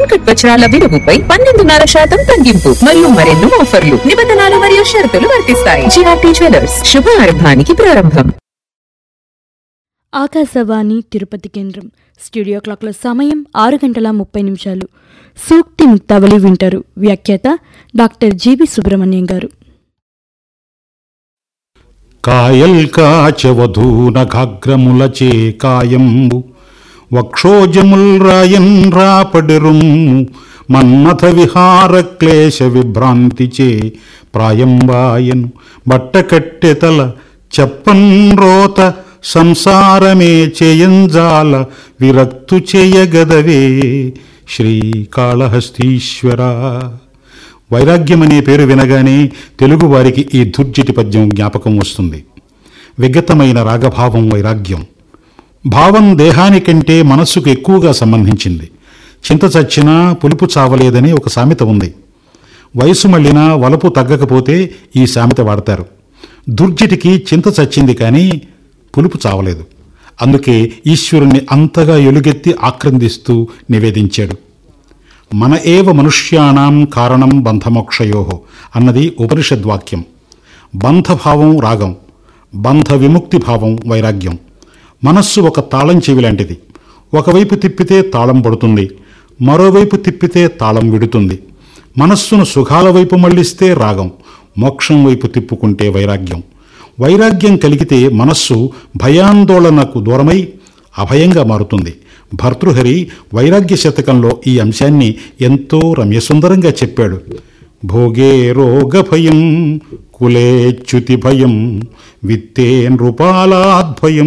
uncut వజ్రాల విలువపై పన్నెండున్నర శాతం తగ్గింపు మరియు మరెన్నో ఆఫర్లు నిబంధనలు మరియు షరతులు వర్తిస్తాయి జిఆర్టీ జ్యువెలర్స్ శుభారంభానికి ప్రారంభం ఆకాశవాణి తిరుపతి కేంద్రం స్టూడియో క్లాక్ల సమయం ఆరు గంటల ముప్పై నిమిషాలు సూక్తి ముక్తావళి వింటారు వ్యాఖ్యాత డాక్టర్ జీవి సుబ్రహ్మణ్యం గారు కాయల్ కాచవధూనఘాగ్రములచే కాయంబు వక్షోజముల్ రాయన్ రాపడిరుమ్ము మన్మథ విహార క్లేశ విభ్రాంతిచే ప్రాయంబాయను బట్టకట్టెతల చెప్పన్ రోత సంసారమే చేయంజాల విరక్తు చేయగదవే శ్రీకాళహస్తీశ్వర వైరాగ్యం అనే పేరు వినగానే తెలుగు వారికి ఈ దుర్జటి పద్యం జ్ఞాపకం వస్తుంది విగతమైన రాగభావం వైరాగ్యం భావం దేహానికంటే మనస్సుకు ఎక్కువగా సంబంధించింది చింత చచ్చినా పులుపు చావలేదని ఒక సామెత ఉంది వయసు మళ్ళినా వలపు తగ్గకపోతే ఈ సామెత వాడతారు దుర్జటికి చింత చచ్చింది కానీ పులుపు చావలేదు అందుకే ఈశ్వరుణ్ణి అంతగా ఎలుగెత్తి ఆక్రందిస్తూ నివేదించాడు మన ఏవ మనుష్యాణం కారణం బంధమోక్షయో అన్నది ఉపనిషద్వాక్యం బంధభావం రాగం బంధ విముక్తి భావం వైరాగ్యం మనస్సు ఒక తాళం చెవి లాంటిది ఒకవైపు తిప్పితే తాళం పడుతుంది మరోవైపు తిప్పితే తాళం విడుతుంది మనస్సును సుఖాల వైపు మళ్లిస్తే రాగం మోక్షం వైపు తిప్పుకుంటే వైరాగ్యం వైరాగ్యం కలిగితే మనస్సు భయాందోళనకు దూరమై అభయంగా మారుతుంది భర్తృహరి వైరాగ్య శతకంలో ఈ అంశాన్ని ఎంతో రమ్యసుందరంగా చెప్పాడు భోగే రోగ భయం కులేచ్యుతి భయం విత్తే నృపాలాద్భయం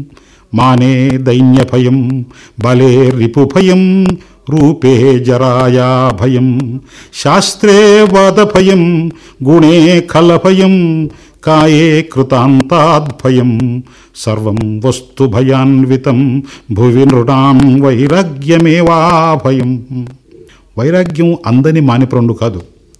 మానే దైన్య భయం బలే రిపు భయం రూపే జరాయా భయం శాస్త్రే వాద భయం గుణే ఖల భయం కాయే కృతాంతాద్భయం సర్వం వస్తు భయాన్వితం భువి నృణాం వైరాగ్యమేవా భయం వైరాగ్యం అందని మానిప్రండు కాదు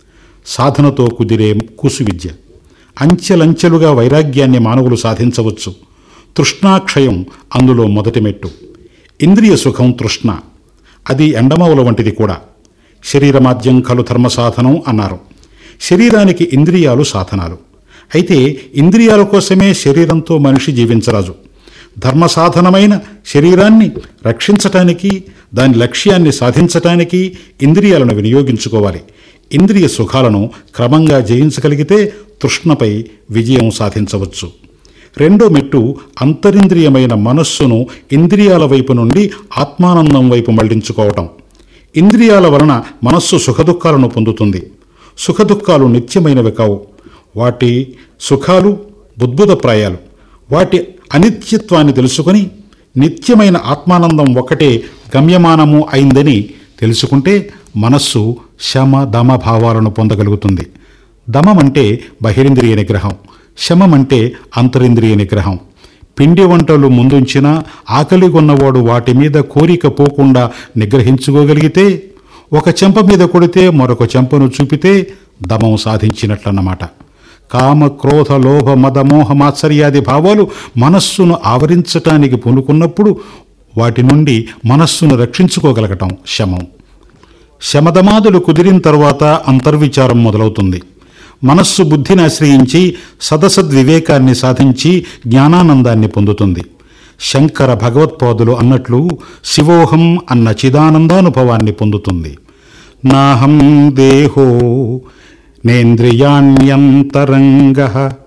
సాధనతో కుదిరే కూసు విద్య అంచెలంచెలుగా వైరాగ్యాన్ని మానవులు సాధించవచ్చు తృష్ణాక్షయం అందులో మొదటి మెట్టు ఇంద్రియ సుఖం తృష్ణ అది ఎండమవుల వంటిది కూడా శరీరమాద్యం కలు ధర్మ సాధనం అన్నారు శరీరానికి ఇంద్రియాలు సాధనాలు అయితే ఇంద్రియాల కోసమే శరీరంతో మనిషి జీవించరాజు ధర్మ సాధనమైన శరీరాన్ని రక్షించటానికి దాని లక్ష్యాన్ని సాధించటానికి ఇంద్రియాలను వినియోగించుకోవాలి ఇంద్రియ సుఖాలను క్రమంగా జయించగలిగితే తృష్ణపై విజయం సాధించవచ్చు రెండో మెట్టు అంతరింద్రియమైన మనస్సును ఇంద్రియాల వైపు నుండి ఆత్మానందం వైపు మళ్లించుకోవటం ఇంద్రియాల వలన మనస్సు సుఖదుఖాలను పొందుతుంది సుఖదుఖాలు నిత్యమైనవి కావు వాటి సుఖాలు బుద్భుతప్రాయాలు వాటి అనిత్యత్వాన్ని తెలుసుకొని నిత్యమైన ఆత్మానందం ఒకటే గమ్యమానము అయిందని తెలుసుకుంటే మనస్సు శమ దమ భావాలను పొందగలుగుతుంది దమం అంటే బహిరింద్రియ నిగ్రహం శమం అంటే అంతరింద్రియ నిగ్రహం పిండి వంటలు ముందుంచినా ఆకలి కొన్నవాడు వాటి మీద కోరిక పోకుండా నిగ్రహించుకోగలిగితే ఒక చెంప మీద కొడితే మరొక చెంపను చూపితే దమం సాధించినట్లన్నమాట కామ క్రోధ లోభ మద మోహ మాత్సర్యాది భావాలు మనస్సును ఆవరించటానికి పూనుకున్నప్పుడు వాటి నుండి మనస్సును రక్షించుకోగలగటం శమం శమదమాదులు కుదిరిన తర్వాత అంతర్విచారం మొదలవుతుంది మనస్సు బుద్ధిని ఆశ్రయించి సదసద్వివేకాన్ని సాధించి జ్ఞానానందాన్ని పొందుతుంది శంకర భగవత్పాదులు అన్నట్లు శివోహం అన్న చిదానందానుభవాన్ని పొందుతుంది నాహం దేహో నేంద్రియాణ్యంతరంగ